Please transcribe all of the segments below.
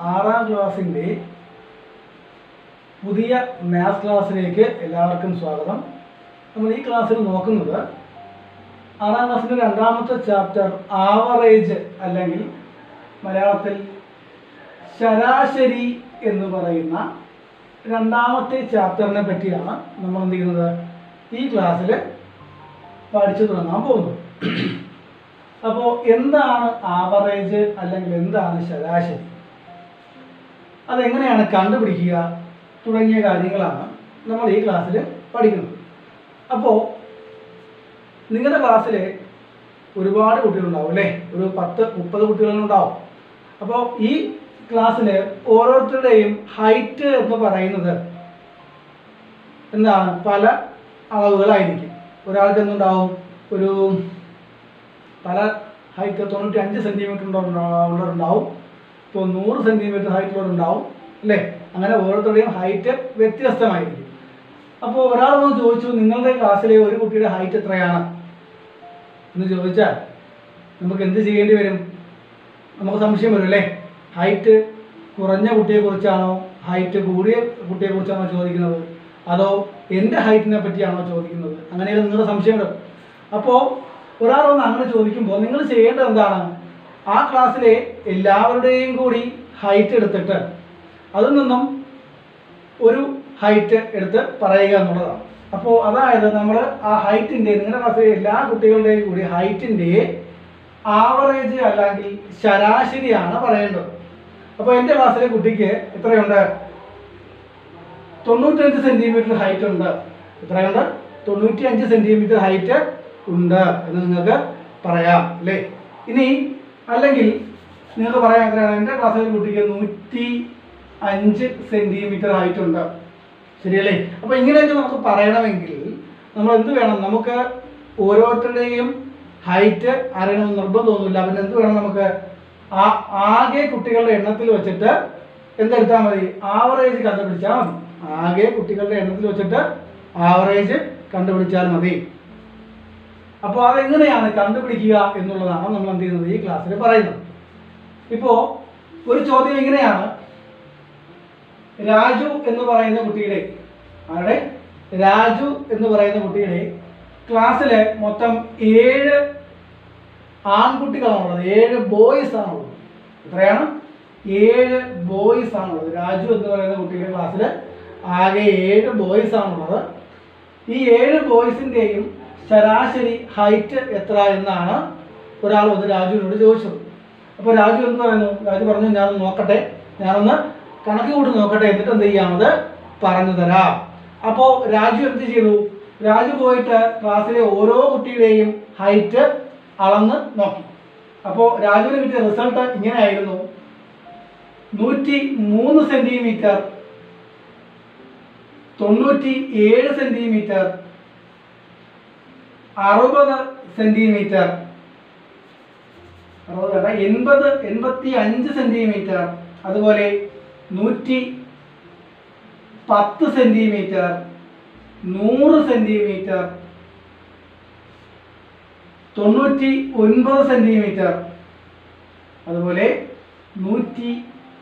ആറാം ക്ലാസ്സിൻ്റെ പുതിയ മാത്സ് ക്ലാസ്സിലേക്ക് എല്ലാവർക്കും സ്വാഗതം നമ്മൾ ഈ ക്ലാസ്സിൽ നോക്കുന്നത് ആറാം ക്ലാസ്സിൻ്റെ രണ്ടാമത്തെ ചാപ്റ്റർ ആവറേജ് അല്ലെങ്കിൽ മലയാളത്തിൽ ശരാശരി എന്ന് പറയുന്ന രണ്ടാമത്തെ ചാപ്റ്ററിനെ പറ്റിയാണ് നമ്മൾ എന്ത് ചെയ്യുന്നത് ഈ ക്ലാസ്സിൽ പഠിച്ചു തുടങ്ങാൻ പോകുന്നത് അപ്പോൾ എന്താണ് ആവറേജ് അല്ലെങ്കിൽ എന്താണ് ശരാശരി അതെങ്ങനെയാണ് കണ്ടുപിടിക്കുക തുടങ്ങിയ കാര്യങ്ങളാണ് നമ്മൾ ഈ ക്ലാസ്സിൽ പഠിക്കുന്നത് അപ്പോൾ നിങ്ങളുടെ ക്ലാസ്സിൽ ഒരുപാട് കുട്ടികളുണ്ടാവും അല്ലേ ഒരു പത്ത് മുപ്പത് കുട്ടികളുണ്ടാവും അപ്പോൾ ഈ ക്ലാസ്സിൽ ഓരോരുത്തരുടെയും ഹൈറ്റ് എന്ന് പറയുന്നത് എന്താണ് പല അളവുകളായിരിക്കും ഒരാൾക്ക് എന്തുണ്ടാവും ഒരു പല ഹൈറ്റ് തൊണ്ണൂറ്റി അഞ്ച് സെൻറ്റിമീറ്റർ ഉള്ളവരുണ്ടാവും ഇപ്പോൾ നൂറ് സെൻറ്റിമീറ്റർ ഹൈറ്റുള്ളവരുണ്ടാവും അല്ലേ അങ്ങനെ ഓരോരുത്തരുടെയും ഹൈറ്റ് വ്യത്യസ്തമായിരിക്കും അപ്പോൾ ഒരാൾ വന്ന് ചോദിച്ചു നിങ്ങളുടെ ക്ലാസ്സിലെ ഒരു കുട്ടിയുടെ ഹൈറ്റ് എത്രയാണ് എന്ന് ചോദിച്ചാൽ നമുക്ക് എന്ത് ചെയ്യേണ്ടി വരും നമുക്ക് സംശയം വരും അല്ലേ ഹൈറ്റ് കുറഞ്ഞ കുട്ടിയെക്കുറിച്ചാണോ ഹൈറ്റ് കൂടിയ കുട്ടിയെക്കുറിച്ചാണോ ചോദിക്കുന്നത് അതോ എൻ്റെ ഹൈറ്റിനെ പറ്റിയാണോ ചോദിക്കുന്നത് അങ്ങനെയുള്ള നിങ്ങളുടെ സംശയം വരും അപ്പോൾ ഒരാൾ വന്ന് അങ്ങനെ ചോദിക്കുമ്പോൾ നിങ്ങൾ ചെയ്യേണ്ടത് എന്താണ് ആ ക്ലാസ്സിലെ എല്ലാവരുടെയും കൂടി ഹൈറ്റ് എടുത്തിട്ട് അതിൽ നിന്നും ഒരു ഹൈറ്റ് എടുത്ത് പറയുക എന്നുള്ളതാണ് അപ്പോൾ അതായത് നമ്മൾ ആ ഹൈറ്റിൻ്റെ നിങ്ങളുടെ ക്ലാസ്സിലെ എല്ലാ കുട്ടികളുടെയും കൂടി ഹൈറ്റിൻ്റെ ആവറേജ് അല്ലെങ്കിൽ ശരാശരിയാണ് പറയേണ്ടത് അപ്പോൾ എൻ്റെ ക്ലാസ്സിലെ കുട്ടിക്ക് എത്രയുണ്ട് തൊണ്ണൂറ്റഞ്ച് സെൻറ്റിമീറ്റർ ഹൈറ്റ് ഉണ്ട് എത്രയുണ്ട് തൊണ്ണൂറ്റി അഞ്ച് സെൻറ്റിമീറ്റർ ഹൈറ്റ് ഉണ്ട് എന്ന് നിങ്ങൾക്ക് പറയാം അല്ലേ ഇനി അല്ലെങ്കിൽ നിങ്ങൾക്ക് പറയാം എത്രയാണ് എൻ്റെ ക്ലാസ്സിലെ കുട്ടിക്ക് നൂറ്റി അഞ്ച് സെൻറ്റിമീറ്റർ ഹൈറ്റ് ഉണ്ട് ശരിയല്ലേ അപ്പോൾ ഇങ്ങനെയൊക്കെ നമുക്ക് പറയണമെങ്കിൽ നമ്മൾ എന്ത് വേണം നമുക്ക് ഓരോരുത്തരുടെയും ഹൈറ്റ് അറിയണമെന്ന് നിർബന്ധമൊന്നുമില്ല പിന്നെ എന്ത് വേണം നമുക്ക് ആ ആകെ കുട്ടികളുടെ എണ്ണത്തിൽ വെച്ചിട്ട് എന്തെടുത്താൽ മതി ആവറേജ് കണ്ടുപിടിച്ചാൽ മതി ആകെ കുട്ടികളുടെ എണ്ണത്തിൽ വെച്ചിട്ട് ആവറേജ് കണ്ടുപിടിച്ചാൽ മതി അപ്പോൾ അതെങ്ങനെയാണ് കണ്ടുപിടിക്കുക എന്നുള്ളതാണ് നമ്മൾ എന്ത് ചെയ്യുന്നത് ഈ ക്ലാസ്സിൽ പറയുന്നത് ഇപ്പോൾ ഒരു ചോദ്യം ഇങ്ങനെയാണ് രാജു എന്ന് പറയുന്ന കുട്ടിയുടെ ആരുടെ രാജു എന്ന് പറയുന്ന കുട്ടിയുടെ ക്ലാസ്സിൽ മൊത്തം ഏഴ് ആൺകുട്ടികളാണുള്ളത് ഏഴ് ബോയ്സ് ആണുള്ളത് എത്രയാണ് ഏഴ് ബോയ്സ് ആണുള്ളത് രാജു എന്ന് പറയുന്ന കുട്ടിയുടെ ക്ലാസ്സിൽ ആകെ ഏഴ് ബോയ്സ് ആണുള്ളത് ഈ ഏഴ് ബോയ്സിൻ്റെയും ശരാശരി ഹൈറ്റ് എത്ര എന്നാണ് ഒരാൾ വന്ന് രാജുവിനോട് ചോദിച്ചത് അപ്പോൾ രാജു എന്ത് പറയുന്നു രാജു പറഞ്ഞു ഞാനൊന്ന് നോക്കട്ടെ ഞാനൊന്ന് കണക്ക് കൂട്ടി നോക്കട്ടെ എന്നിട്ട് എന്ത് ചെയ്യാമത് പറഞ്ഞു തരാം അപ്പോൾ രാജു എന്ത് ചെയ്തു രാജു പോയിട്ട് ക്ലാസ്സിലെ ഓരോ കുട്ടിയുടെയും ഹൈറ്റ് അളന്ന് നോക്കി അപ്പോൾ രാജുവിന് കിട്ടിയ റിസൾട്ട് ഇങ്ങനെയായിരുന്നു നൂറ്റി മൂന്ന് സെൻറ്റിമീറ്റർ തൊണ്ണൂറ്റി ഏഴ് സെൻറ്റിമീറ്റർ അറുപത് സെൻറ്റിമീറ്റർ അറുപത് വേണ്ട എൺപത് എൺപത്തി അഞ്ച് സെൻറ്റിമീറ്റർ അതുപോലെ നൂറ്റി പത്ത് സെൻറ്റിമീറ്റർ നൂറ് സെൻറ്റിമീറ്റർ തൊണ്ണൂറ്റി ഒൻപത് സെൻറ്റിമീറ്റർ അതുപോലെ നൂറ്റി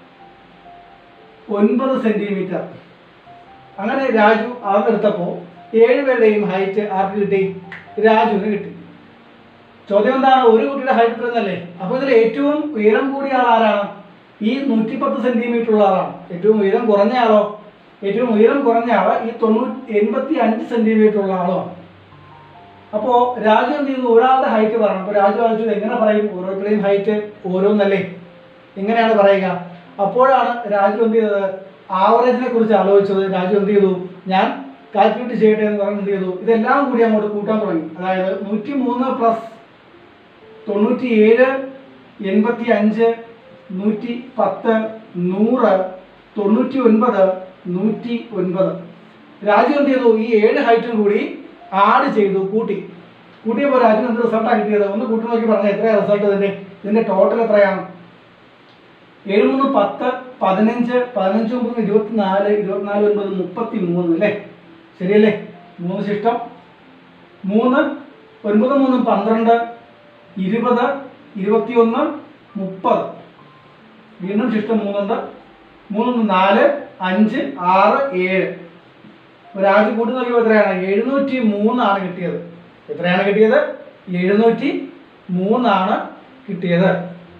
ഒൻപത് സെൻറ്റിമീറ്റർ അങ്ങനെ രാജു അളന്നെടുത്തപ്പോൾ ഏഴുപേരുടെയും ഹൈറ്റ് ആർക്ക് കിട്ടി രാജുവിന് കിട്ടി ചോദ്യം എന്താണ് ഒരു കുട്ടിയുടെ ഹൈറ്റ് ഇത്രയെന്നല്ലേ അപ്പോൾ ഇതിൽ ഏറ്റവും ഉയരം കൂടിയ ആൾ ആരാണ് ഈ നൂറ്റി പത്ത് സെൻറ്റിമീറ്റർ ഉള്ള ആളാണ് ഏറ്റവും ഉയരം കുറഞ്ഞ ആളോ ഏറ്റവും ഉയരം കുറഞ്ഞ ആൾ ഈ തൊണ്ണൂറ്റി എൺപത്തി അഞ്ച് സെൻറ്റിമീറ്റർ ഉള്ള ആളുമാണ് അപ്പോൾ രാജു എന്ത് ചെയ്യുന്നു ഒരാളുടെ ഹൈറ്റ് പറയണം അപ്പോൾ രാജു ആലോചിച്ചത് എങ്ങനെ പറയും ഓരോരുത്തരുടെയും ഹൈറ്റ് ഓരോന്നല്ലേ എങ്ങനെയാണ് പറയുക അപ്പോഴാണ് രാജു എന്ത് ചെയ്തത് ആവറേജിനെ കുറിച്ച് ആലോചിച്ചത് രാജു എന്ത് ചെയ്തു ഞാൻ കാൽക്കുലേറ്റ് ചെയ്യട്ടെ എന്ന് പറഞ്ഞ് എന്ത് ചെയ്തു ഇതെല്ലാം കൂടി അങ്ങോട്ട് കൂട്ടാൻ തുടങ്ങി അതായത് നൂറ്റി മൂന്ന് പ്ലസ് തൊണ്ണൂറ്റി ഏഴ് എൺപത്തി അഞ്ച് നൂറ്റി പത്ത് നൂറ് തൊണ്ണൂറ്റി ഒൻപത് നൂറ്റി ഒൻപത് രാജു എന്ത് ചെയ്തു ഈ ഏഴ് ഹൈറ്റും കൂടി ആഡ് ചെയ്തു കൂട്ടി കൂട്ടിയപ്പോൾ രാജു എന്ത് റിസൾട്ടാണ് കിട്ടിയത് ഒന്ന് കൂട്ടി നോക്കി പറഞ്ഞാൽ എത്രയാണ് റിസൾട്ട് ഇതിൻ്റെ ഇതിൻ്റെ ടോട്ടൽ എത്രയാണ് ഏഴ് മൂന്ന് പത്ത് പതിനഞ്ച് പതിനഞ്ച് ഒമ്പത് ഇരുപത്തിനാല് ഇരുപത്തിനാല് ഒൻപത് മുപ്പത്തി മൂന്ന് അല്ലേ ശരിയല്ലേ മൂന്ന് ശിഷ്ടം മൂന്ന് ഒൻപത് മൂന്ന് പന്ത്രണ്ട് ഇരുപത് ഇരുപത്തിയൊന്ന് മുപ്പത് വീണ്ടും ശിഷ്ടം മൂന്നുണ്ട് മൂന്ന് നാല് അഞ്ച് ആറ് ഏഴ് അപ്പോൾ രാജു കൂട്ടി നോക്കിയപ്പോൾ എത്രയാണ് എഴുന്നൂറ്റി മൂന്നാണ് കിട്ടിയത് എത്രയാണ് കിട്ടിയത് എഴുന്നൂറ്റി മൂന്നാണ് കിട്ടിയത്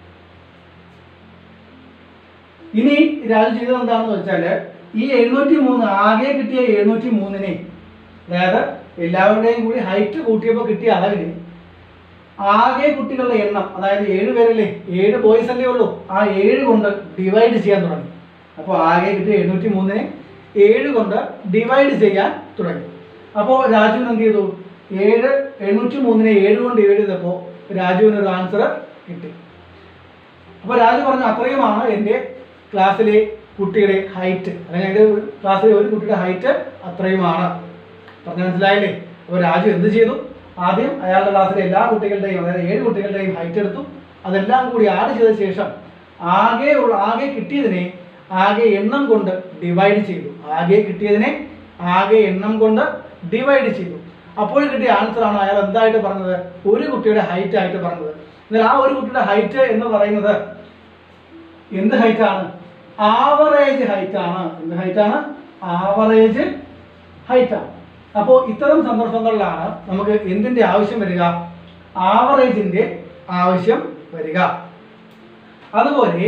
ഇനി രാജു ചെയ്തത് എന്താണെന്ന് വെച്ചാൽ ഈ എഴുന്നൂറ്റി മൂന്ന് ആകെ കിട്ടിയ എഴുന്നൂറ്റി മൂന്നിനെ അതായത് എല്ലാവരുടെയും കൂടി ഹൈറ്റ് കൂട്ടിയപ്പോൾ കിട്ടിയ അളവിന് ആകെ കുട്ടികളുടെ എണ്ണം അതായത് ഏഴ് പേരല്ലേ ഏഴ് ബോയ്സ് അല്ലേ ഉള്ളൂ ആ ഏഴ് കൊണ്ട് ഡിവൈഡ് ചെയ്യാൻ തുടങ്ങി അപ്പോൾ ആകെ കിട്ടിയ എഴുന്നൂറ്റി മൂന്നിനെ ഏഴ് കൊണ്ട് ഡിവൈഡ് ചെയ്യാൻ തുടങ്ങി അപ്പോൾ രാജുവിന് എന്ത് ചെയ്തു ഏഴ് എഴുന്നൂറ്റി മൂന്നിനെ ഏഴ് കൊണ്ട് ഡിവൈഡ് ചെയ്തപ്പോൾ രാജുവിന് ഒരു ആൻസർ കിട്ടി അപ്പോൾ രാജു പറഞ്ഞു അത്രയുമാണ് എൻ്റെ ക്ലാസ്സിലെ കുട്ടിയുടെ ഹൈറ്റ് അല്ലെങ്കിൽ എൻ്റെ ക്ലാസ്സിലെ ഒരു കുട്ടിയുടെ ഹൈറ്റ് അത്രയുമാണ് പറഞ്ഞു മനസ്സിലായില്ലേ അപ്പോൾ രാജു എന്ത് ചെയ്തു ആദ്യം അയാളുടെ ക്ലാസ്സിലെ എല്ലാ കുട്ടികളുടെയും അതായത് ഏഴ് കുട്ടികളുടെയും ഹൈറ്റ് എടുത്തു അതെല്ലാം കൂടി ആഡ് ചെയ്ത ശേഷം ആകെ ഉള്ള ആകെ കിട്ടിയതിനെ ആകെ എണ്ണം കൊണ്ട് ഡിവൈഡ് ചെയ്തു ആകെ കിട്ടിയതിനെ ആകെ എണ്ണം കൊണ്ട് ഡിവൈഡ് ചെയ്തു അപ്പോൾ കിട്ടിയ ആൻസർ ആണ് അയാൾ എന്തായിട്ട് പറഞ്ഞത് ഒരു കുട്ടിയുടെ ഹൈറ്റ് ആയിട്ട് പറഞ്ഞത് എന്നാൽ ആ ഒരു കുട്ടിയുടെ ഹൈറ്റ് എന്ന് പറയുന്നത് എന്ത് ഹൈറ്റ് ആണ് ആവറേജ് ഹൈറ്റ് ആണ് എന്ത് ഹൈറ്റ് ആണ് ആവറേജ് ഹൈറ്റ് ആണ് അപ്പോൾ ഇത്തരം സന്ദർഭങ്ങളിലാണ് നമുക്ക് എന്തിന്റെ ആവശ്യം വരിക ആവറേജിന്റെ ആവശ്യം വരിക അതുപോലെ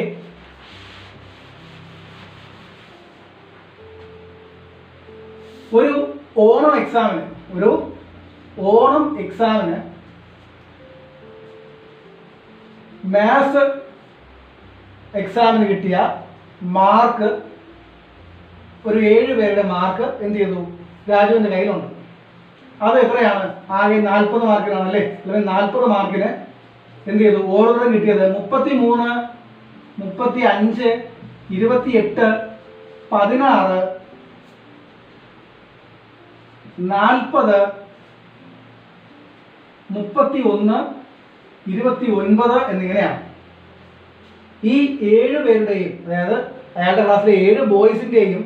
ഒരു ഓണം എക്സാമിന് ഒരു ഓണം എക്സാമിന് മാത്സ് എക്സാമിന് കിട്ടിയ മാർക്ക് ഒരു ഏഴ് പേരുടെ മാർക്ക് എന്ത് ചെയ്തു രാജുവിൻ്റെ കയ്യിലുണ്ട് അത് എത്രയാണ് ആകെ നാൽപ്പത് മാർക്കിനാണ് അല്ലേ അല്ലെങ്കിൽ നാൽപ്പത് മാർക്കിന് എന്ത് ചെയ്തു ഓരോരുത്തരും കിട്ടിയത് മുപ്പത്തി മൂന്ന് മുപ്പത്തി അഞ്ച് ഇരുപത്തി എട്ട് പതിനാറ് നാൽപ്പത് മുപ്പത്തി ഒന്ന് ഇരുപത്തി ഒൻപത് എന്നിങ്ങനെയാണ് ഈ ഏഴ് പേരുടെയും അതായത് അയാളുടെ ക്ലാസ്സിലെ ഏഴ് ബോയ്സിൻ്റെയും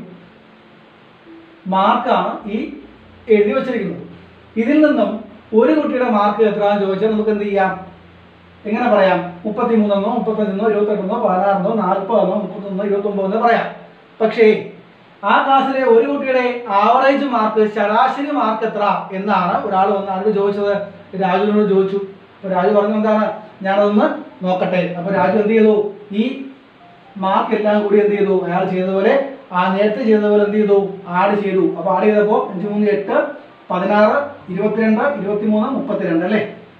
മാർക്കാണ് ഈ എഴുതി വച്ചിരിക്കുന്നത് ഇതിൽ നിന്നും ഒരു കുട്ടിയുടെ മാർക്ക് എത്രയാണെന്ന് ചോദിച്ചാൽ നമുക്ക് എന്ത് ചെയ്യാം എങ്ങനെ പറയാം മുപ്പത്തി മൂന്നെന്നോ മുപ്പത്തഞ്ചെന്നോ ഇരുപത്തെട്ടെന്നോ പതിനാറെന്നോ നാൽപ്പതെന്നോ മുപ്പത്തൊന്നോ ഇരുപത്തൊമ്പതെന്നോ പറയാം പക്ഷേ ആ ക്ലാസ്സിലെ ഒരു കുട്ടിയുടെ ആവറേജ് മാർക്ക് ശരാശരി മാർക്ക് എത്ര എന്നാണ് ഒരാൾ വന്ന് ആരോട് ചോദിച്ചത് രാജുവിനോട് ചോദിച്ചു അപ്പോൾ രാജു പറഞ്ഞു എന്താണ് ഞാനതൊന്ന് നോക്കട്ടെ അപ്പോൾ രാജു എന്ത് ചെയ്തു ഈ മാർക്ക് എല്ലാം കൂടി എന്ത് ചെയ്തു അയാൾ ചെയ്തതുപോലെ ആ നേരത്തെ ചെയ്തതുപോലെ എന്ത് ചെയ്തു ആഡ് ചെയ്തു അപ്പോൾ ആഡ് ചെയ്തപ്പോൾ അഞ്ച് മൂന്ന് എട്ട് പതിനാറ് ഇരുപത്തിരണ്ട് ഇരുപത്തിമൂന്ന് മുപ്പത്തിരണ്ട് അല്ലേ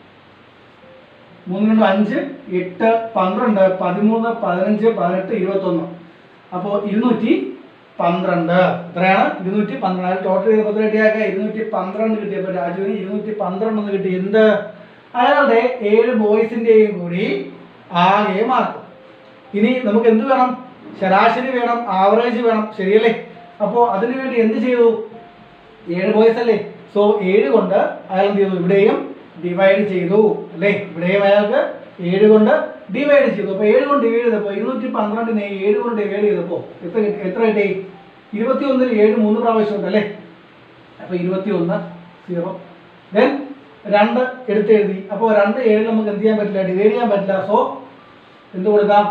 മൂന്ന് രണ്ട് അഞ്ച് എട്ട് പന്ത്രണ്ട് പതിമൂന്ന് പതിനഞ്ച് പതിനെട്ട് ഇരുപത്തൊന്ന് അപ്പോൾ ഇരുന്നൂറ്റി പന്ത്രണ്ട് എത്രയാണ് ഇരുന്നൂറ്റി പന്ത്രണ്ട് ടോട്ടൽ ചെയ്തപ്പോൾ എത്ര കിട്ടിയാൽ ഇരുന്നൂറ്റി പന്ത്രണ്ട് കിട്ടിയപ്പോൾ രാജുവിന് ഇരുന്നൂറ്റി പന്ത്രണ്ട് എന്ന് കിട്ടി എന്ത് അയാളുടെ ഏഴ് ബോയ്സിൻ്റെയും കൂടി ആകെ മാർക്ക് ഇനി നമുക്ക് എന്ത് വേണം ശരാശരി വേണം ആവറേജ് വേണം ശരിയല്ലേ അപ്പോൾ അതിനു വേണ്ടി എന്ത് ചെയ്തു ഏഴ് ബോയ്സ് അല്ലേ സോ ഏഴ് കൊണ്ട് അയാൾ എന്ത് ചെയ്തു ഇവിടെയും ഡിവൈഡ് ചെയ്തു അല്ലേ ഇവിടെയും അയാൾക്ക് ഏഴ് കൊണ്ട് ഡിവൈഡ് ചെയ്തു അപ്പോൾ ഏഴ് കൊണ്ട് ഡിവൈഡ് ചെയ്തപ്പോൾ ഇരുന്നൂറ്റി പന്ത്രണ്ടിനെ ഏഴ് കൊണ്ട് ഡിവൈഡ് ചെയ്തപ്പോൾ എത്ര കിട്ടി എത്ര കിട്ടി ഇരുപത്തി ഒന്നിൽ ഏഴ് മൂന്ന് പ്രാവശ്യം ഉണ്ട് അല്ലേ അപ്പോൾ ഇരുപത്തി ഒന്ന് സീറോ ദെൻ രണ്ട് എടുത്ത് എഴുതി അപ്പോൾ രണ്ട് ഏഴ് നമുക്ക് എന്ത് ചെയ്യാൻ പറ്റില്ല ഡിവൈഡ് ചെയ്യാൻ പറ്റില്ല സോ എന്ത് കൊടുക്കാം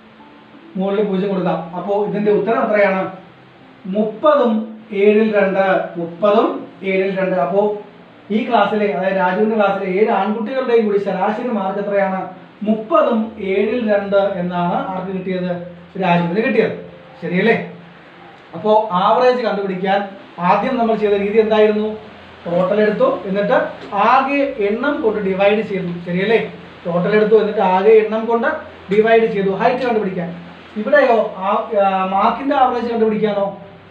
മുകളിൽ പൂജ്യം കൊടുക്കാം അപ്പോൾ ഇതിന്റെ ഉത്തരം എത്രയാണ് മുപ്പതും ഏഴിൽ രണ്ട് മുപ്പതും ഏഴിൽ രണ്ട് അപ്പോൾ ഈ ക്ലാസ്സിലെ അതായത് രാജുവിന്റെ ക്ലാസ്സിലെ ഏഴ് ആൺകുട്ടികളുടെയും കൂടി ശരാശരി മാർക്ക് എത്രയാണ് മുപ്പതും ഏഴിൽ രണ്ട് എന്നാണ് ആർക്ക് കിട്ടിയത് രാജുവിന് കിട്ടിയത് ശരിയല്ലേ അപ്പോൾ ആവറേജ് കണ്ടുപിടിക്കാൻ ആദ്യം നമ്മൾ ചെയ്ത രീതി എന്തായിരുന്നു ടോട്ടൽ എടുത്തു എന്നിട്ട് ആകെ എണ്ണം കൊണ്ട് ഡിവൈഡ് ചെയ്തു ശരിയല്ലേ ടോട്ടൽ എടുത്തു എന്നിട്ട് ആകെ എണ്ണം കൊണ്ട് ഡിവൈഡ് ചെയ്തു ഹൈറ്റ് കണ്ടുപിടിക്കാൻ ഇവിടെയോ ആ മാർക്കിന്റെ ആവറേജ് കണ്ടുപിടിക്കാനോ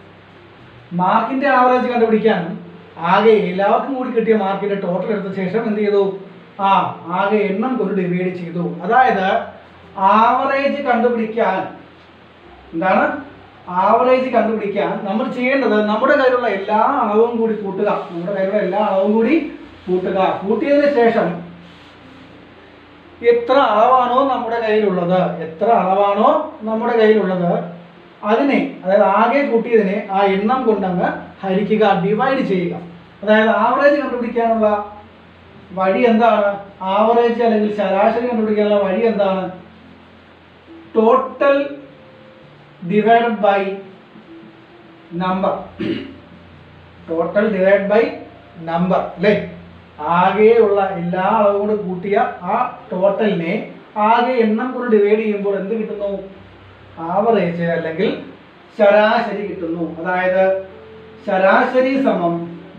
മാർക്കിന്റെ ആവറേജ് കണ്ടുപിടിക്കാനും ആകെ എല്ലാവർക്കും കൂടി കിട്ടിയ മാർക്കിന്റെ ടോട്ടൽ എടുത്ത ശേഷം എന്ത് ചെയ്തു ആ ആകെ എണ്ണം കൊണ്ട് ഡിവൈഡ് ചെയ്തു അതായത് ആവറേജ് കണ്ടുപിടിക്കാൻ എന്താണ് ആവറേജ് കണ്ടുപിടിക്കാൻ നമ്മൾ ചെയ്യേണ്ടത് നമ്മുടെ കയ്യിലുള്ള എല്ലാ അളവും കൂടി കൂട്ടുക നമ്മുടെ കയ്യിലുള്ള എല്ലാ അളവും കൂടി കൂട്ടുക കൂട്ടിയതിന് ശേഷം എത്ര അളവാണോ നമ്മുടെ കയ്യിലുള്ളത് എത്ര അളവാണോ നമ്മുടെ കയ്യിലുള്ളത് അതിനെ അതായത് ആകെ കൂട്ടിയതിനെ ആ എണ്ണം കൊണ്ടങ്ങ് ഹരിക്കുക ഡിവൈഡ് ചെയ്യുക അതായത് ആവറേജ് കണ്ടുപിടിക്കാനുള്ള വഴി എന്താണ് ആവറേജ് അല്ലെങ്കിൽ ശരാശരി കണ്ടുപിടിക്കാനുള്ള വഴി എന്താണ് total divided by number total divide by number അല്ലേ ആകെയുള്ള എല്ലാ അളവും കൂടെ കൂട്ടിയ ആ ടോട്ടലിനെ ആകെ എണ്ണം കൊണ്ട് ഡിവൈഡ് ചെയ്യുമ്പോൾ എന്ത് കിട്ടുന്നു ആവറേജ് അല്ലെങ്കിൽ ശരാശരി കിട്ടുന്നു അതായത് ശരാശരി സമം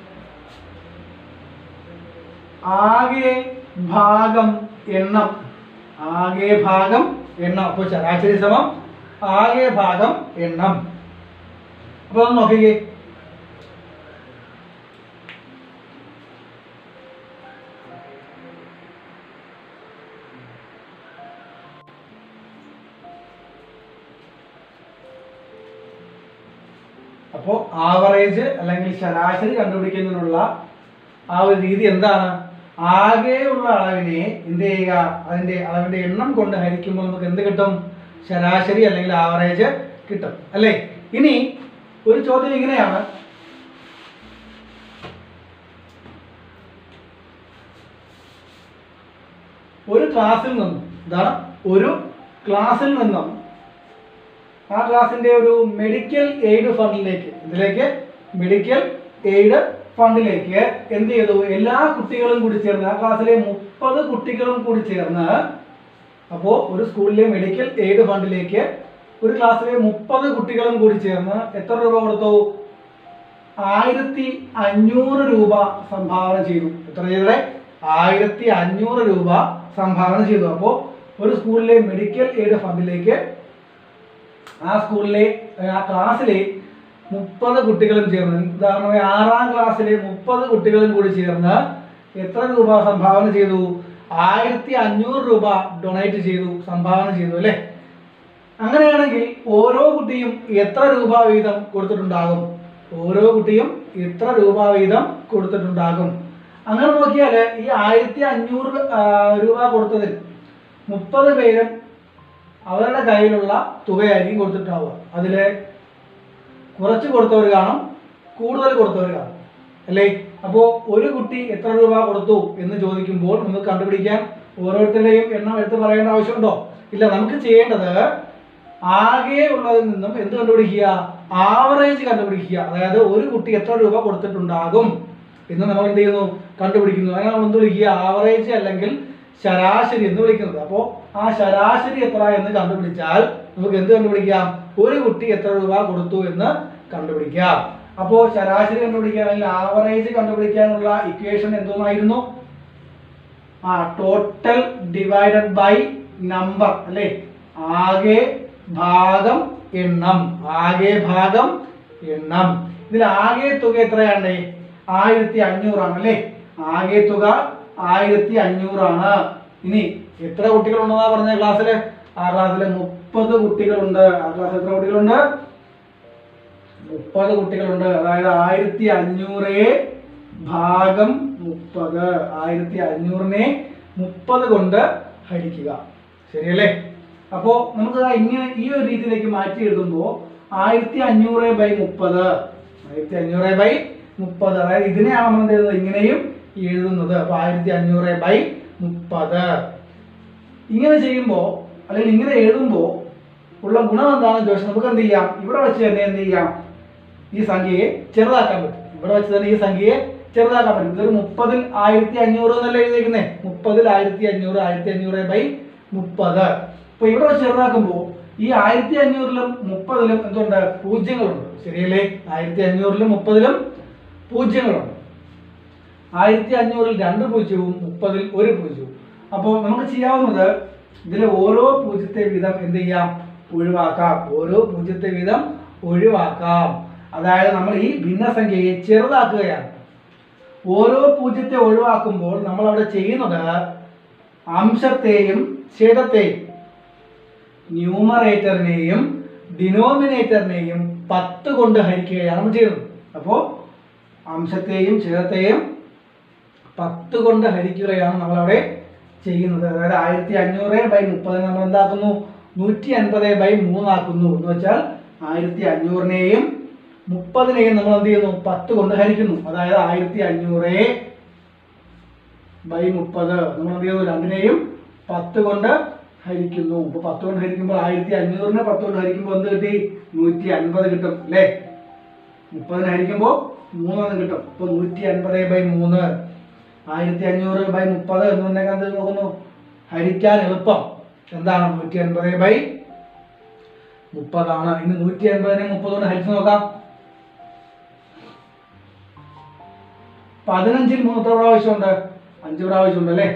ആകെ ഭാഗം എണ്ണം ആകെ ഭാഗം എണ്ണം അപ്പോൾ ശരാശരി സമം ആകെ ഭാഗം എണ്ണം അപ്പോൾ ഒന്ന് നോക്കിക്കേ അപ്പോൾ ആവറേജ് അല്ലെങ്കിൽ ശരാശരി കണ്ടുപിടിക്കുന്നതിനുള്ള ആ ഒരു രീതി എന്താണ് ആകെയുള്ള അളവിനെ എന്ത് ചെയ്യുക അതിന്റെ അളവിന്റെ എണ്ണം കൊണ്ട് ഹരിക്കുമ്പോൾ നമുക്ക് എന്ത് കിട്ടും ശരാശരി അല്ലെങ്കിൽ ആവറേജ് കിട്ടും അല്ലേ ഇനി ഒരു ചോദ്യം ഇങ്ങനെയാണ് ഒരു ക്ലാസ്സിൽ നിന്നും ഇതാണ് ഒരു ക്ലാസ്സിൽ നിന്നും ആ ക്ലാസിന്റെ ഒരു മെഡിക്കൽ എയ്ഡ് ഫണ്ടിലേക്ക് ഇതിലേക്ക് മെഡിക്കൽ എയ്ഡ് ഫണ്ടിലേക്ക് എന്ത് ചെയ്തു എല്ലാ കുട്ടികളും കൂടി ചേർന്ന് ആ ക്ലാസ്സിലെ മുപ്പത് കുട്ടികളും കൂടി ചേർന്ന് അപ്പോൾ ഒരു സ്കൂളിലെ മെഡിക്കൽ എയ്ഡ് ഫണ്ടിലേക്ക് ഒരു ക്ലാസ്സിലെ മുപ്പത് കുട്ടികളും കൂടി ചേർന്ന് എത്ര രൂപ കൊടുത്തു ആയിരത്തി അഞ്ഞൂറ് രൂപ സംഭാവന ചെയ്തു എത്ര ചെയ്തേ ആയിരത്തി അഞ്ഞൂറ് രൂപ സംഭാവന ചെയ്തു അപ്പോൾ ഒരു സ്കൂളിലെ മെഡിക്കൽ എയ്ഡ് ഫണ്ടിലേക്ക് ആ സ്കൂളിലെ ഏ, ആ ക്ലാസ്സിലെ മുപ്പത് കുട്ടികളും ചേർന്ന് ഉദാഹരണമായി ആറാം ക്ലാസ്സിലെ മുപ്പത് കുട്ടികളും കൂടി ചേർന്ന് എത്ര രൂപ സംഭാവന ചെയ്തു ആയിരത്തി അഞ്ഞൂറ് രൂപ ഡൊണേറ്റ് ചെയ്തു സംഭാവന ചെയ്തു അല്ലേ അങ്ങനെയാണെങ്കിൽ ഓരോ കുട്ടിയും എത്ര രൂപ വീതം കൊടുത്തിട്ടുണ്ടാകും ഓരോ കുട്ടിയും എത്ര രൂപ വീതം കൊടുത്തിട്ടുണ്ടാകും അങ്ങനെ നോക്കിയാൽ ഈ ആയിരത്തി അഞ്ഞൂറ് ആ, രൂപ കൊടുത്തതിൽ മുപ്പത് പേരും അവരുടെ കയ്യിലുള്ള തുകയായിരിക്കും കൊടുത്തിട്ടുണ്ടാവുക അതിൽ കുറച്ച് കൊടുത്തവർ കാണും കൂടുതൽ കൊടുത്തവർ കാണും അല്ലേ അപ്പോൾ ഒരു കുട്ടി എത്ര രൂപ കൊടുത്തു എന്ന് ചോദിക്കുമ്പോൾ നമുക്ക് കണ്ടുപിടിക്കാൻ ഓരോരുത്തരുടെയും എണ്ണം എടുത്ത് പറയേണ്ട ആവശ്യമുണ്ടോ ഇല്ല നമുക്ക് ചെയ്യേണ്ടത് ആകെ ഉള്ളതിൽ നിന്നും എന്ത് കണ്ടുപിടിക്കുക ആവറേജ് കണ്ടുപിടിക്കുക അതായത് ഒരു കുട്ടി എത്ര രൂപ കൊടുത്തിട്ടുണ്ടാകും എന്ന് നമ്മൾ എന്ത് ചെയ്യുന്നു കണ്ടുപിടിക്കുന്നു അതിനെ നമ്മൾ എന്ത് വിളിക്കുക ആവറേജ് അല്ലെങ്കിൽ ശരാശരി എന്ന് വിളിക്കുന്നത് അപ്പോൾ ആ ശരാശരി എത്ര എന്ന് കണ്ടുപിടിച്ചാൽ നമുക്ക് എന്ത് കണ്ടുപിടിക്കാം ഒരു കുട്ടി എത്ര രൂപ കൊടുത്തു എന്ന് കണ്ടുപിടിക്കാം അപ്പോൾ ശരാശരി കണ്ടുപിടിക്കാൻ അല്ലെങ്കിൽ ആവറേജ് കണ്ടുപിടിക്കാനുള്ള ഇക്വേഷൻ എന്തോന്നായിരുന്നു ആ ടോട്ടൽ ഡിവൈഡഡ് ബൈ നമ്പർ അല്ലേ ആകെ ഭാഗം എണ്ണം ആകെ ഭാഗം എണ്ണം ഇതിൽ ആകെ തുക എത്രയാണ് ആയിരത്തി അഞ്ഞൂറാണ് അല്ലേ ആകെ തുക ആയിരത്തി അഞ്ഞൂറാണ് ഇനി എത്ര കുട്ടികളുണ്ടെന്നാ പറഞ്ഞ ക്ലാസ്സില് ആ ക്ലാസ്സിൽ മുപ്പത് കുട്ടികളുണ്ട് ആ ക്ലാസ്സിൽ എത്ര കുട്ടികളുണ്ട് മുപ്പത് കുട്ടികളുണ്ട് അതായത് ആയിരത്തി അഞ്ഞൂറ് ഭാഗം മുപ്പത് ആയിരത്തി അഞ്ഞൂറിനെ മുപ്പത് കൊണ്ട് ഹരിക്കുക ശരിയല്ലേ അപ്പോൾ നമുക്ക് ദാ ഇങ്ങനെ ഈ ഒരു രീതിയിലേക്ക് മാറ്റി എഴുതുമ്പോൾ ആയിരത്തി അഞ്ഞൂറ് ബൈ മുപ്പത് ആയിരത്തി അഞ്ഞൂറ് ബൈ മുപ്പത് അതായത് ഇതിനെയാണ് നമ്മൾ എന്ത് ചെയ്യുന്നത് ഇങ്ങനെയും എഴുതുന്നത് അപ്പോൾ ആയിരത്തി അഞ്ഞൂറ് ബൈ മുപ്പത് ഇങ്ങനെ ചെയ്യുമ്പോൾ അല്ലെങ്കിൽ ഇങ്ങനെ എഴുതുമ്പോൾ ഉള്ള ഗുണം എന്താണെന്ന് ചോദിച്ചാൽ നമുക്ക് എന്ത് ചെയ്യാം ഇവിടെ വെച്ച് തന്നെ എന്ത് ചെയ്യാം ഈ സംഖ്യയെ ചെറുതാക്കാൻ പറ്റും ഇവിടെ വെച്ച് തന്നെ ഈ സംഖ്യയെ ചെറുതാക്കാൻ പറ്റും ഇതൊരു മുപ്പതിൽ ആയിരത്തി അഞ്ഞൂറ് എന്നല്ല എഴുതിയിരിക്കുന്നേ മുപ്പതിൽ ആയിരത്തി അഞ്ഞൂറ് ആയിരത്തി അഞ്ഞൂറ് ബൈ മുപ്പത് അപ്പൊ ഇവിടെ വെച്ച് ചെറുതാക്കുമ്പോൾ ഈ ആയിരത്തി അഞ്ഞൂറിലും മുപ്പതിലും എന്തുണ്ട് പൂജ്യങ്ങളുണ്ട് ശരിയല്ലേ ആയിരത്തി അഞ്ഞൂറിലും മുപ്പതിലും പൂജ്യങ്ങളുണ്ട് ആയിരത്തി അഞ്ഞൂറിൽ രണ്ട് പൂജ്യവും മുപ്പതിൽ ഒരു പൂജ്യവും അപ്പോൾ നമുക്ക് ചെയ്യാവുന്നത് ഇതിലെ ഓരോ പൂജ്യത്തെ വീതം എന്ത് ചെയ്യാം ഒഴിവാക്കാം ഓരോ പൂജ്യത്തെ വീതം ഒഴിവാക്കാം അതായത് നമ്മൾ ഈ ഭിന്നസംഖ്യയെ ചെറുതാക്കുകയാണ് ഓരോ പൂജ്യത്തെ ഒഴിവാക്കുമ്പോൾ നമ്മൾ അവിടെ ചെയ്യുന്നത് അംശത്തെയും ഛേദത്തെയും ന്യൂമറേറ്ററിനെയും ഡിനോമിനേറ്ററിനെയും പത്ത് കൊണ്ട് ഹരിക്കുകയാണ് നമ്മൾ ചെയ്യുന്നത് അപ്പോൾ അംശത്തെയും ഛേദത്തെയും പത്ത് കൊണ്ട് ഹരിക്കുകയാണ് നമ്മളവിടെ ചെയ്യുന്നത് അതായത് ആയിരത്തി അഞ്ഞൂറ് ബൈ മുപ്പതിനെ നമ്മൾ എന്താക്കുന്നു നൂറ്റി അൻപത് ബൈ മൂന്നാക്കുന്നു എന്ന് വെച്ചാൽ ആയിരത്തി അഞ്ഞൂറിനെയും മുപ്പതിനെയും നമ്മൾ എന്ത് ചെയ്യുന്നു പത്ത് കൊണ്ട് ഹരിക്കുന്നു അതായത് ആയിരത്തി അഞ്ഞൂറ് ബൈ മുപ്പത് നമ്മൾ എന്ത് ചെയ്യുന്നു രണ്ടിനെയും പത്ത് കൊണ്ട് ഹരിക്കുന്നു ഇപ്പൊ പത്ത് കൊണ്ട് ഹരിക്കുമ്പോൾ ആയിരത്തി അഞ്ഞൂറിന് പത്ത് കൊണ്ട് ഹരിക്കുമ്പോൾ എന്ത് കിട്ടി നൂറ്റി അൻപത് കിട്ടും അല്ലേ മുപ്പതിന് ഹരിക്കുമ്പോൾ മൂന്നെണ്ണം കിട്ടും ഇപ്പൊ നൂറ്റി അൻപത് ബൈ മൂന്ന് ആയിരത്തി അഞ്ഞൂറ് ബൈ മുപ്പത് എന്ന് പറഞ്ഞാൽ എന്ത് നോക്കുന്നു ഹരിക്കാൻ എളുപ്പം എന്താണ് നൂറ്റി അൻപത് ബൈ മുപ്പതാണ് ഇനി നൂറ്റി അൻപതിനെ മുപ്പത് കൊണ്ട് ഹരിച്ചു നോക്കാം പതിനഞ്ചിൽ മൂന്ന് എത്ര പ്രാവശ്യമുണ്ട് അഞ്ച് പ്രാവശ്യമുണ്ട് അല്ലേ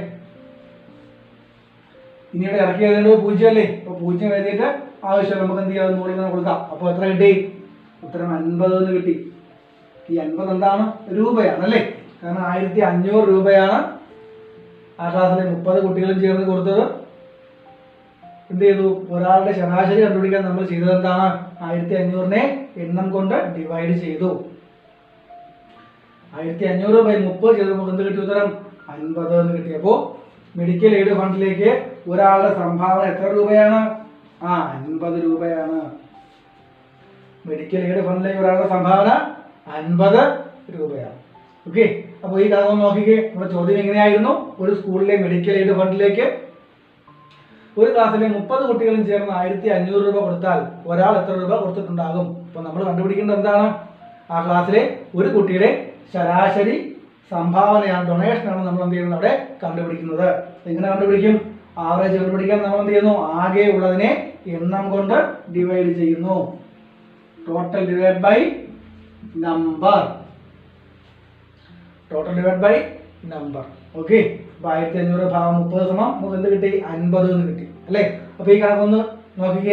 ഇനി ഇവിടെ ഇറക്കി എഴുതേണ്ടത് പൂജ്യം അല്ലേ അപ്പൊ പൂജ്യം എഴുതിയിട്ട് ആവശ്യം നമുക്ക് എന്ത് ചെയ്യാം നൂറിൽ നിന്ന് കൊടുക്കാം അപ്പോൾ എത്ര കിട്ടി ഉത്തരം അൻപത് എന്ന് കിട്ടി ഈ അൻപത് എന്താണ് രൂപയാണ് അല്ലേ കാരണം ആയിരത്തി അഞ്ഞൂറ് രൂപയാണ് ആ ക്ലാസ്സിലെ മുപ്പത് കുട്ടികളും ചേർന്ന് കൊടുത്തത് എന്ത് ചെയ്തു ഒരാളുടെ ശരാശരി കണ്ടുപിടിക്കാൻ നമ്മൾ ചെയ്തത് എന്താണ് ആയിരത്തി അഞ്ഞൂറിനെ എണ്ണം കൊണ്ട് ഡിവൈഡ് ചെയ്തു ആയിരത്തി അഞ്ഞൂറ് ബൈ മുപ്പത് ചെയ്ത് നമുക്ക് എന്ത് കിട്ടി ഉത്തരം അൻപത് എന്ന് കിട്ടി അപ്പോൾ മെഡിക്കൽ എയ്ഡ് ഫണ്ടിലേക്ക് ഒരാളുടെ സംഭാവന എത്ര രൂപയാണ് ആ അൻപത് രൂപയാണ് മെഡിക്കൽ എയ്ഡ് ഫണ്ടിലേക്ക് ഒരാളുടെ സംഭാവന അൻപത് രൂപയാണ് ഓക്കെ അപ്പോൾ ഈ കഥ ഒന്ന് നോക്കിക്കേ നമ്മുടെ ചോദ്യം എങ്ങനെയായിരുന്നു ഒരു സ്കൂളിലെ മെഡിക്കൽ എയ്ഡ് ഫണ്ടിലേക്ക് ഒരു ക്ലാസ്സിലെ മുപ്പത് കുട്ടികളും ചേർന്ന് ആയിരത്തി അഞ്ഞൂറ് രൂപ കൊടുത്താൽ ഒരാൾ എത്ര രൂപ കൊടുത്തിട്ടുണ്ടാകും അപ്പോൾ നമ്മൾ കണ്ടുപിടിക്കേണ്ടത് എന്താണ് ആ ക്ലാസ്സിലെ ഒരു കുട്ടിയുടെ ശരാശരി സംഭാവനയാണ് ഡൊണേഷനാണ് നമ്മൾ എന്ത് ചെയ്യുന്നത് അവിടെ കണ്ടുപിടിക്കുന്നത് എങ്ങനെ കണ്ടുപിടിക്കും ആവറേജ് കണ്ടുപിടിക്കാൻ നമ്മൾ എന്ത് ചെയ്യുന്നു ആകെ ഉള്ളതിനെ എണ്ണം കൊണ്ട് ഡിവൈഡ് ചെയ്യുന്നു total divide by number total divide by number okay അപ്പൊ ആയിരത്തി അഞ്ഞൂറ് ഭാഗം മുപ്പത് സമം നമുക്ക് എന്ത് കിട്ടി അൻപത് എന്ന് കിട്ടി അല്ലേ അപ്പൊ ഈ കണക്കൊന്ന് നോക്കിക്കേ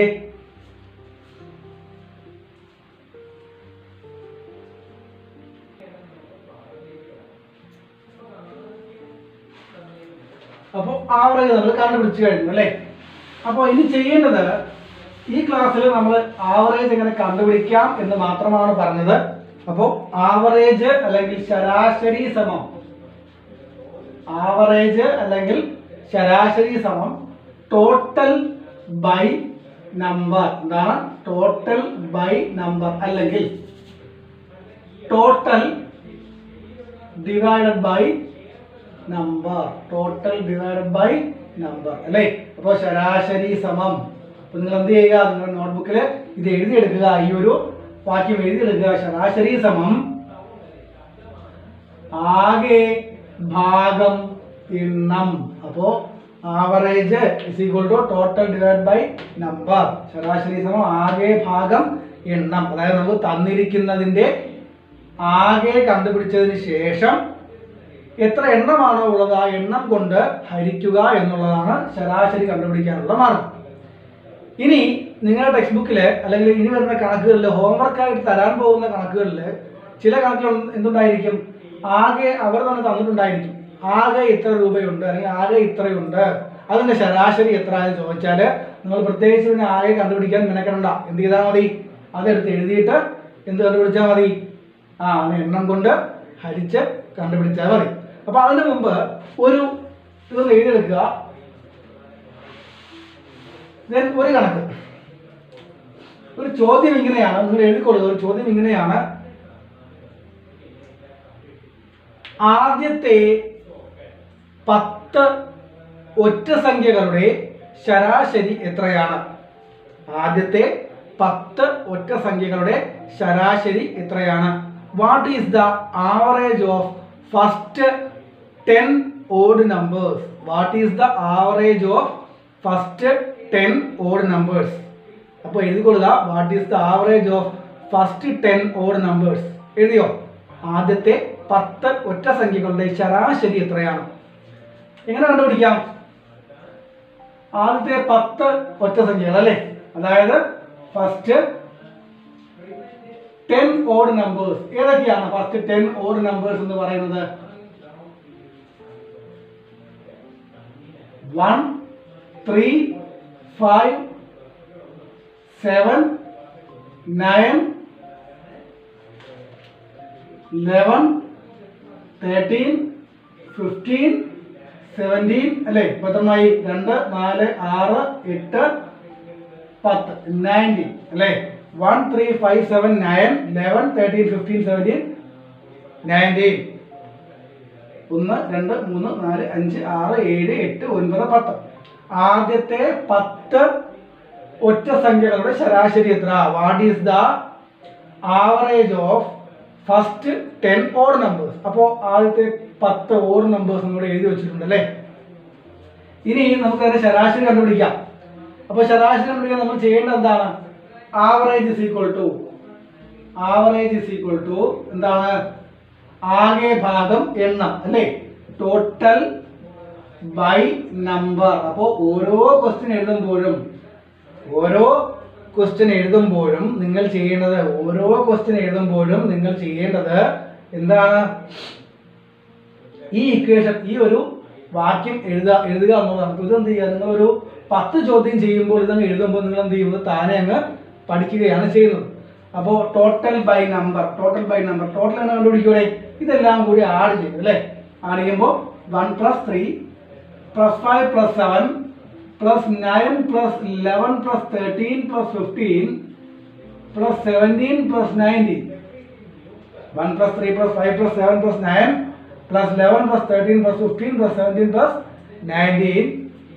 അപ്പോൾ ആവറേജ് നമ്മൾ കണ്ടുപിടിച്ച് കഴിഞ്ഞു അല്ലേ അപ്പോൾ ഇനി ചെയ്യേണ്ടത് ഈ ക്ലാസ്സിൽ നമ്മൾ ആവറേജ് എങ്ങനെ കണ്ടുപിടിക്കാം എന്ന് മാത്രമാണ് പറഞ്ഞത് അപ്പോൾ ആവറേജ് അല്ലെങ്കിൽ ശരാശരി സമം ആവറേജ് അല്ലെങ്കിൽ ശരാശരി സമം ടോട്ടൽ ബൈ നമ്പർ എന്താണ് ടോട്ടൽ ബൈ നമ്പർ അല്ലെങ്കിൽ total divided by number total divided by number അല്ലേ അപ്പോൾ ശരാശരി സമം അപ്പോൾ നിങ്ങൾ എന്ത് ചെയ്യുക നിങ്ങളുടെ നോട്ട്ബുക്കിൽ ഇത് എഴുതിയെടുക്കുക ഈ ഒരു വാക്യം എഴുതിയെടുക്കുക ശരാശരി സമം ആകെ ഭാഗം എണ്ണം അപ്പോൾ average is equal to total divide by number ശരാശരി സമം ആകെ ഭാഗം എണ്ണം അതായത് നമുക്ക് തന്നിരിക്കുന്നതിന്റെ ആകെ കണ്ടുപിടിച്ചതിന് ശേഷം എത്ര എണ്ണമാണോ ഉള്ളത് ആ എണ്ണം കൊണ്ട് ഹരിക്കുക എന്നുള്ളതാണ് ശരാശരി കണ്ടുപിടിക്കാനുള്ള മാർഗം ഇനി നിങ്ങളുടെ ടെക്സ്റ്റ് ബുക്കിൽ അല്ലെങ്കിൽ ഇനി വരുന്ന കണക്കുകളിൽ ഹോംവർക്കായിട്ട് തരാൻ പോകുന്ന കണക്കുകളിൽ ചില കണക്കുകൾ എന്തുണ്ടായിരിക്കും ആകെ അവർ തന്നെ തന്നിട്ടുണ്ടായിരിക്കും ആകെ ഇത്ര രൂപയുണ്ട് അല്ലെങ്കിൽ ആകെ ഇത്രയുണ്ട് അതിന്റെ ശരാശരി എത്ര എന്ന് ചോദിച്ചാൽ നിങ്ങൾ പ്രത്യേകിച്ച് പിന്നെ ആകെ കണ്ടുപിടിക്കാൻ മെനക്കെടണ്ട എന്ത് ചെയ്താൽ മതി അതെടുത്ത് എഴുതിയിട്ട് എന്ത് കണ്ടുപിടിച്ചാൽ മതി ആ അതിനെ എണ്ണം കൊണ്ട് ഹരിച്ച് കണ്ടുപിടിച്ചാൽ മതി അപ്പൊ അതിന് മുമ്പ് ഒരു ഇതൊന്ന് എഴുതിയെടുക്കുക Then ഒരു കണക്ക് ഒരു ചോദ്യം ഇങ്ങനെയാണ് നിങ്ങൾ എഴുതിക്കൊള്ളുക ഒരു ചോദ്യം ഇങ്ങനെയാണ് ആദ്യത്തെ പത്ത് ഒറ്റ സംഖ്യകളുടെ ശരാശരി എത്രയാണ് ആദ്യത്തെ പത്ത് ഒറ്റ സംഖ്യകളുടെ ശരാശരി എത്രയാണ് what is the average of first ten odd numbers what is the average of first ten odd numbers അപ്പോൾ എഴുതിക്കൊള്ളുക what is the average of first ten odd numbers എഴുതിയോ ആദ്യത്തെ പത്ത് ഒറ്റ സംഖ്യകളുടെ ശരാശരി എത്രയാണ് എങ്ങനെ കണ്ടുപിടിക്കാം ആദ്യത്തെ പത്ത് ഒറ്റ സംഖ്യകൾ അല്ലേ അതായത് ഫസ്റ്റ് ടെൻ ഓഡ് നമ്പേഴ്സ് ഏതൊക്കെയാണ് ഫസ്റ്റ് ടെൻ ഓഡ് നമ്പേഴ്സ് എന്ന് പറയുന്നത് one three five seven nine eleven thirteen fifteen seventeen അല്ലേ ഇപ്പൊ എത്രമായി രണ്ട് നാല് ആറ് എട്ട് പത്ത് നയൻറ്റീൻ അല്ലേ one three five seven nine eleven thirteen fifteen seventeen nineteen ഒന്ന് രണ്ട് മൂന്ന് നാല് അഞ്ച് ആറ് ഏഴ് എട്ട് ഒൻപത് പത്ത് ആദ്യത്തെ പത്ത് ഒറ്റ സംഖ്യകളുടെ ശരാശരി എത്ര what is the average of first ten odd numbers അപ്പോൾ ആദ്യത്തെ പത്ത് ഓഡ് നമ്പേഴ്സ് നമ്മൾ എഴുതി വെച്ചിട്ടുണ്ട് അല്ലേ ഇനി നമുക്ക് അതിന്റെ ശരാശരി കണ്ടുപിടിക്കാം അപ്പോൾ ശരാശരി കണ്ടുപിടിക്കാൻ നമ്മൾ ചെയ്യേണ്ടത് എന്താണ് average is equal to average is equal to എന്താണ് ആകെ ഭാഗം എണ്ണം അല്ലേ ടോട്ടൽ ബൈ നമ്പർ അപ്പോൾ ഓരോ ക്വസ്റ്റ്യൻ എഴുതുമ്പോഴും ഓരോ ക്വസ്റ്റ്യൻ എഴുതുമ്പോഴും നിങ്ങൾ ചെയ്യേണ്ടത് ഓരോ ക്വസ്റ്റ്യൻ എഴുതുമ്പോഴും നിങ്ങൾ ചെയ്യേണ്ടത് എന്താണ് ഈ ഇക്വേഷൻ ഈ ഒരു വാക്യം എഴുതുക എഴുതുക എന്നുള്ളതാണ് അപ്പോൾ ഇതെന്ത് ചെയ്യുക നിങ്ങളൊരു പത്ത് ചോദ്യം ചെയ്യുമ്പോൾ ഇതങ്ങ് എഴുതുമ്പോൾ നിങ്ങൾ എന്ത് ചെയ്യുന്നത് താനെ അങ്ങ് പഠിക്കുകയാണ് ചെയ്യുന്നത് അപ്പോൾ total by number total by number total എന്ന് കണ്ടുപിടിക്കൂടെ ഇതെല്ലാം കൂടി ആഡ് ചെയ്യും അല്ലേ ആഡ് ചെയ്യുമ്പോൾ one plus three plus five plus seven plus nine plus eleven plus thirteen plus fifteen plus seventeen plus nineteen one plus three plus five plus seven plus nine plus eleven plus thirteen plus fifteen plus seventeen plus nineteen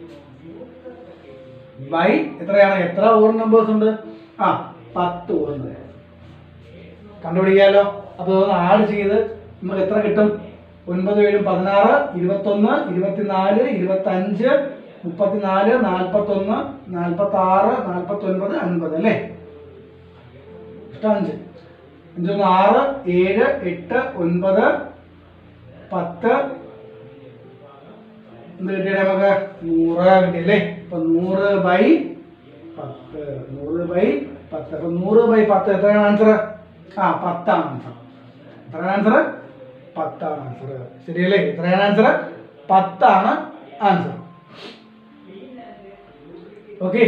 by എത്രയാണ് എത്ര or numbers ഉണ്ട് ആ പത്ത് or കണ്ടുപിടിക്കാമല്ലോ അപ്പോൾ ഇതൊന്ന് add ചെയ്ത് നമുക്ക് എത്ര കിട്ടും ഒൻപത് ഏഴും പതിനാറ് ഇരുപത്തൊന്ന് ഇരുപത്തിനാല് ഇരുപത്തഞ്ച് മുപ്പത്തിനാല് നാൽപ്പത്തൊന്ന് നാൽപ്പത്തി ആറ് നാൽപ്പത്തൊൻപത് അൻപത് അല്ലേ ഇഷ്ടം അഞ്ച് അഞ്ചൊന്ന് ആറ് ഏഴ് എട്ട് ഒൻപത് പത്ത് എന്ത് കിട്ടിയത് നമുക്ക് നൂറ് കിട്ടിയല്ലേ അപ്പൊ നൂറ് ബൈ പത്ത് നൂറ് ബൈ പത്ത് അപ്പൊ നൂറ് ബൈ പത്ത് എത്രയാണ് ആൻസർ ആ പത്താണ് ആൻസർ എത്രയാണ് ആൻസർ പത്താണ് ആൻസർ ശരിയല്ലേ എത്രയാണ് ആൻസർ പത്താണ് ആൻസർ ഓക്കെ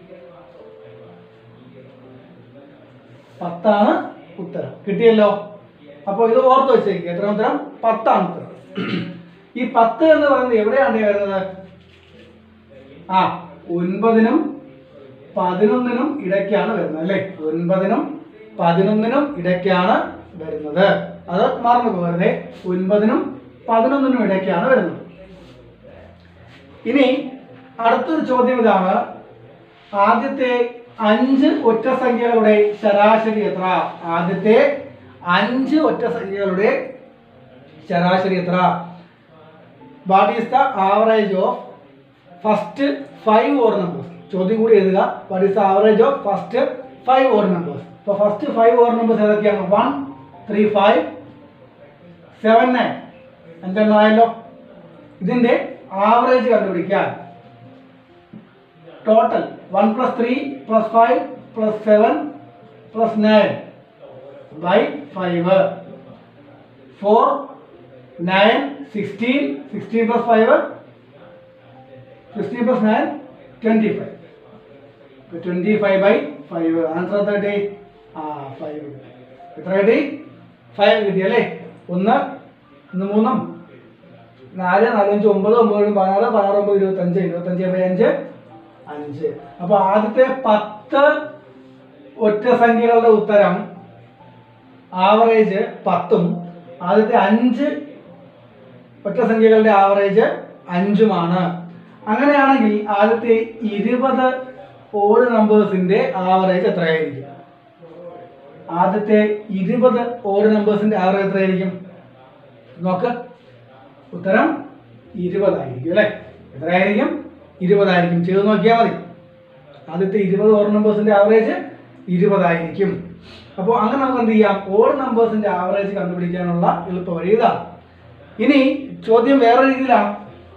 പത്താണ് ഉത്തരം കിട്ടിയല്ലോ അപ്പോൾ ഇത് ഓർത്ത് വെച്ചേക്കുക എത്ര ഉത്തരം പത്താണ് ഉത്തരം ഈ പത്ത് എന്ന് പറയുന്നത് എവിടെയാണ് വരുന്നത് ആ ഒൻപതിനും പതിനൊന്നിനും ഇടയ്ക്കാണ് വരുന്നത് അല്ലേ ഒൻപതിനും പതിനൊന്നിനും ഇടയ്ക്കാണ് വരുന്നത് അത് മറന്നു പോകരുതേ ഒൻപതിനും പതിനൊന്നിനും ഇടയ്ക്കാണ് വരുന്നത് ഇനി അടുത്തൊരു ചോദ്യം ഇതാണ് ആദ്യത്തെ അഞ്ച് ഒറ്റ സംഖ്യകളുടെ ശരാശരി എത്ര ആദ്യത്തെ അഞ്ച് ഒറ്റ സംഖ്യകളുടെ ശരാശരി എത്ര what is the average of first five odd numbers ചോദ്യം കൂടി എഴുതുക what is the average of first five odd numbers ഇപ്പോൾ ഫസ്റ്റ് ഫൈവ് ഓർ നമ്പേഴ്സ് ഏതൊക്കെയാണ് one three five seven nine അഞ്ചെണ്ണം ആയല്ലോ ഇതിന്റെ ആവറേജ് കണ്ടുപിടിക്കാൻ total one plus three plus five plus seven plus nine by five four nine sixteen sixteen plus five sixteen plus nine twenty five twenty five by five answer എത്ര കിട്ടി ആ five എത്ര കിട്ടി five കിട്ടി അല്ലേ ഒന്ന് ഒന്ന് മൂന്നും നാല് നാലഞ്ച് ഒമ്പത് ഒമ്പത് ഏഴ് പതിനാറ് പതിനാറ് ഒമ്പത് ഇരുപത്തഞ്ച് ഇരുപത്തഞ്ച് ബൈ അഞ്ച് അഞ്ച് അപ്പോൾ ആദ്യത്തെ പത്ത് ഒറ്റ സംഖ്യകളുടെ ഉത്തരം ആവറേജ് പത്തും ആദ്യത്തെ അഞ്ച് ഒറ്റ സംഖ്യകളുടെ ആവറേജ് അഞ്ചുമാണ് അങ്ങനെയാണെങ്കിൽ ആദ്യത്തെ ഇരുപത് ഓഡ് നമ്പേഴ്സിന്റെ ആവറേജ് എത്രയായിരിക്കും ആദ്യത്തെ ഇരുപത് ഓഡ് നമ്പേഴ്സിന്റെ ആവറേജ് എത്രയായിരിക്കും നോക്ക് ഉത്തരം ഇരുപതായിരിക്കും അല്ലേ എത്രയായിരിക്കും ഇരുപതായിരിക്കും ചെയ്ത് നോക്കിയാൽ മതി ആദ്യത്തെ ഇരുപത് ഓഡ് നമ്പേഴ്സിന്റെ ആവറേജ് ഇരുപതായിരിക്കും അപ്പോൾ അങ്ങനെ നമുക്ക് എന്ത് ചെയ്യാം ഓഡ് നമ്പേഴ്സിന്റെ ആവറേജ് കണ്ടുപിടിക്കാനുള്ള എളുപ്പ വഴി ഇതാണ് ഇനി ചോദ്യം വേറെ രീതിയിലാണ്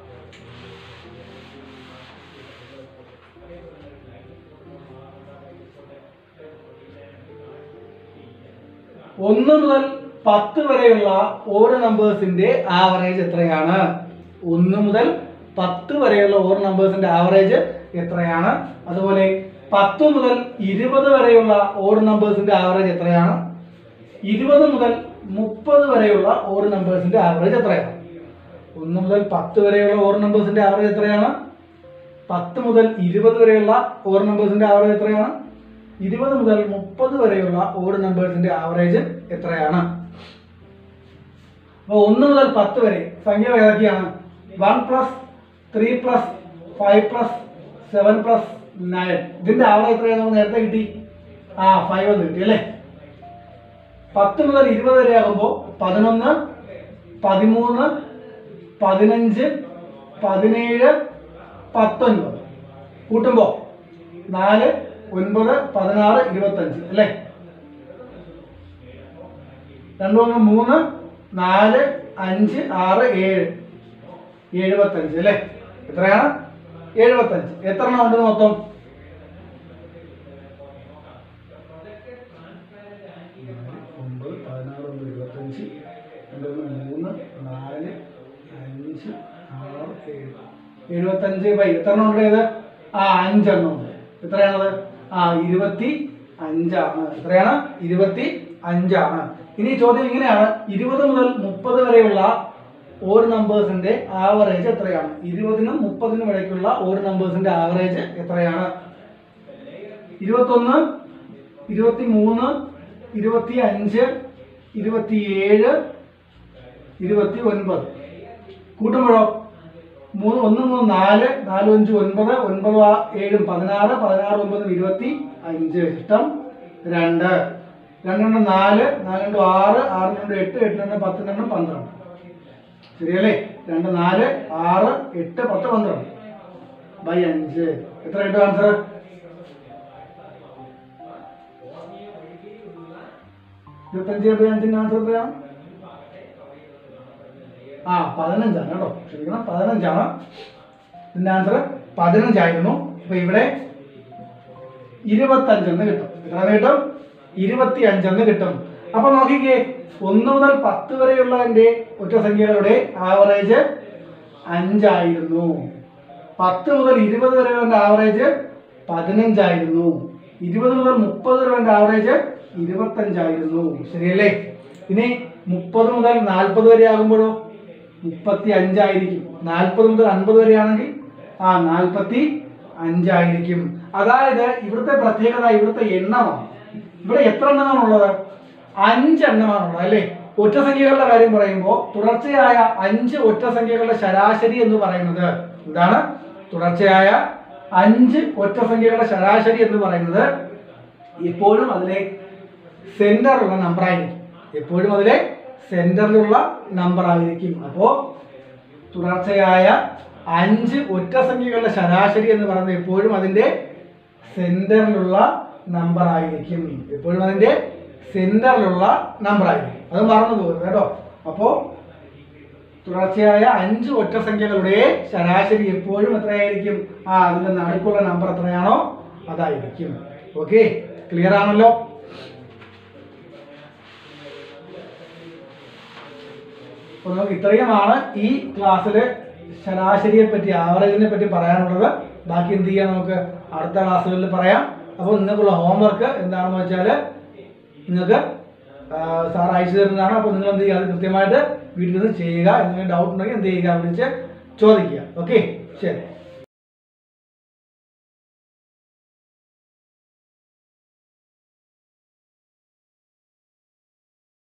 ഒന്ന് മുതൽ പത്ത് വരെയുള്ള ഓരോ നമ്പേഴ്സിന്റെ ആവറേജ് എത്രയാണ് ഒന്ന് മുതൽ പത്ത് വരെയുള്ള ഓരോ നമ്പേഴ്സിന്റെ ആവറേജ് എത്രയാണ് അതുപോലെ പത്ത് മുതൽ ഇരുപത് വരെയുള്ള ഓരോ നമ്പേഴ്സിന്റെ ആവറേജ് എത്രയാണ് ഇരുപത് മുതൽ മുപ്പത് വരെയുള്ള ഓരോ നമ്പേഴ്സിന്റെ ആവറേജ് എത്രയാണ് ഒന്ന് മുതൽ പത്ത് വരെയുള്ള ഓരോ നമ്പേഴ്സിന്റെ ആവറേജ് എത്രയാണ് പത്ത് മുതൽ ഇരുപത് വരെയുള്ള ഓരോ നമ്പേഴ്സിന്റെ ആവറേജ് എത്രയാണ് ഇരുപത് മുതൽ മുപ്പത് വരെയുള്ള ഓഡ് നമ്പേഴ്സിന്റെ ആവറേജ് എത്രയാണ് അപ്പോൾ ഒന്ന് മുതൽ പത്ത് വരെ സംഖ്യ ഏതൊക്കെയാണ് one plus three plus five plus seven plus nine ഇതിന്റെ ആവറേജ് എത്രയാണ് നമുക്ക് നേരത്തെ കിട്ടി ആ ഫൈവ് എന്ന് കിട്ടി അല്ലേ പത്ത് മുതൽ ഇരുപത് വരെ ആകുമ്പോൾ പതിനൊന്ന് പതിമൂന്ന് പതിനഞ്ച് പതിനേഴ് പത്തൊൻപത് കൂട്ടുമ്പോൾ നാല് ഒൻപത് പതിനാറ് ഇരുപത്തഞ്ച് അല്ലേ രണ്ട് ഒന്ന് മൂന്ന് നാല് അഞ്ച് ആറ് ഏഴ് എഴുപത്തഞ്ച് അല്ലേ എത്രയാണ് എഴുപത്തഞ്ച് എത്ര എണ്ണം ഉണ്ട് മൊത്തം ഒമ്പത് പതിനാറ് ഒമ്പത് ഇരുപത്തഞ്ച് രണ്ട് ഒന്ന് മൂന്ന് നാല് അഞ്ച് ആറ് ഏഴ് എഴുപത്തഞ്ച് ബൈ എത്ര എണ്ണം ഉണ്ട് ഇത് ആ അഞ്ചെണ്ണം ഉണ്ട് എത്രയാണത് ആ ഇരുപത്തി അഞ്ചാണ് എത്രയാണ് ഇരുപത്തി അഞ്ചാണ് ഇനി ചോദ്യം ഇങ്ങനെയാണ് ഇരുപത് മുതൽ മുപ്പത് വരെയുള്ള ഓഡ് നമ്പേഴ്സിന്റെ ആവറേജ് എത്രയാണ് ഇരുപതിനും മുപ്പതിനും ഇടയ്ക്കുള്ള ഓഡ് നമ്പേഴ്സിന്റെ ആവറേജ് എത്രയാണ് ഇരുപത്തൊന്ന് ഇരുപത്തി മൂന്ന് ഇരുപത്തി അഞ്ച് ഇരുപത്തിയേഴ് ഇരുപത്തി ഒൻപത് കൂട്ടുമ്പോഴോ മൂന്ന് ഒന്ന് മൂന്ന് നാല് നാല് അഞ്ച് ഒൻപത് ഒൻപത് ആ- ഏഴും പതിനാറ് പതിനാറ് ഒമ്പതും ഇരുപത്തി അഞ്ച് ഇഷ്ടം രണ്ട് രണ്ടെണ്ണം നാല് നാല് രണ്ട് ആറ് ആറ് രണ്ട് എട്ട് എട്ട് രണ്ട് പത്ത് രണ്ട് പന്ത്രണ്ട് ശരിയല്ലേ രണ്ട് നാല് ആറ് എട്ട് പത്ത് പന്ത്രണ്ട് ബൈ അഞ്ച് എത്ര കിട്ടും ആൻസർ ഇരുപത്തഞ്ച് ബൈ അഞ്ചിന്റെ ആൻസർ എത്രയാണ് ആ പതിനഞ്ചാണ് കേട്ടോ ക്ഷമിക്കണം പതിനഞ്ചാണ് ഇതിന്റെ ആൻസർ പതിനഞ്ചായിരുന്നു അപ്പൊ ഇവിടെ ഇരുപത്തഞ്ചെന്ന് കിട്ടും എത്ര കിട്ടും ഇരുപത്തി അഞ്ചെന്ന് കിട്ടും അപ്പൊ നോക്കിക്കേ ഒന്ന് മുതൽ പത്ത് വരെയുള്ളതിന്റെ ഒറ്റസംഖ്യകളുടെ ആവറേജ് അഞ്ചായിരുന്നു പത്ത് മുതൽ ഇരുപത് വരെയുള്ള ആവറേജ് പതിനഞ്ചായിരുന്നു ഇരുപത് മുതൽ മുപ്പത് വരെയുള്ള ആവറേജ് ഇരുപത്തഞ്ചായിരുന്നു ശരിയല്ലേ ഇനി മുപ്പത് മുതൽ നാൽപ്പത് വരെ ആകുമ്പോഴോ മുപ്പത്തി അഞ്ചായിരിക്കും നാൽപ്പത് മുതൽ അൻപത് വരെയാണെങ്കിൽ ആ നാൽപ്പത്തി അഞ്ചായിരിക്കും അതായത് ഇവിടുത്തെ പ്രത്യേകത ഇവിടുത്തെ എണ്ണമാണ് ഇവിടെ എത്ര എണ്ണമാണുള്ളത് അഞ്ചെണ്ണമാണുള്ളത് അല്ലേ ഒറ്റസംഖ്യകളുടെ കാര്യം പറയുമ്പോൾ തുടർച്ചയായ അഞ്ച് ഒറ്റസംഖ്യകളുടെ ശരാശരി എന്ന് പറയുന്നത് എന്താണ് തുടർച്ചയായ അഞ്ച് ഒറ്റസംഖ്യകളുടെ ശരാശരി എന്ന് പറയുന്നത് എപ്പോഴും അതിലെ സെന്ററിലുള്ള നമ്പർ ആയിരിക്കും എപ്പോഴും അതിലെ സെന്ററിലുള്ള നമ്പർ ആയിരിക്കും അപ്പോ തുടർച്ചയായ അഞ്ച് ഒറ്റസംഖ്യകളുടെ ശരാശരി എന്ന് പറയുന്നത് എപ്പോഴും അതിന്റെ സെന്ററിലുള്ള നമ്പർ ആയിരിക്കും എപ്പോഴും അതിന്റെ സെന്ററിലുള്ള നമ്പർ ആയിരിക്കും അത് മറന്നു പോകരുത് കേട്ടോ അപ്പോ തുടർച്ചയായ അഞ്ച് ഒറ്റസംഖ്യകളുടെ ശരാശരി എപ്പോഴും എത്രയായിരിക്കും ആ അതിന്റെ നടുക്കുള്ള നമ്പർ എത്രയാണോ അതായിരിക്കും ഓക്കെ ക്ലിയർ ആണല്ലോ അപ്പോൾ നമുക്ക് ഇത്രയുമാണ് ഈ ക്ലാസ്സിൽ ശരാശരിയെ പറ്റി ആവറേജിനെ പറ്റി പറയാനുള്ളത് ബാക്കി എന്ത് ചെയ്യാം നമുക്ക് അടുത്ത ക്ലാസ്സുകളിൽ പറയാം അപ്പോൾ നിങ്ങൾക്കുള്ള ഹോംവർക്ക് എന്താണെന്ന് വെച്ചാൽ നിങ്ങൾക്ക് സാർ അയച്ചു തരുന്നതാണ് അപ്പോൾ നിങ്ങൾ എന്ത് ചെയ്യുക അത് കൃത്യമായിട്ട് വീട്ടിൽ നിന്ന് ചെയ്യുക എന്തെങ്കിലും ഡൗട്ട് ഉണ്ടെങ്കിൽ എന്ത് ചെയ്യുക വിളിച്ച് ചോദിക്കുക ഓക്കെ ശരി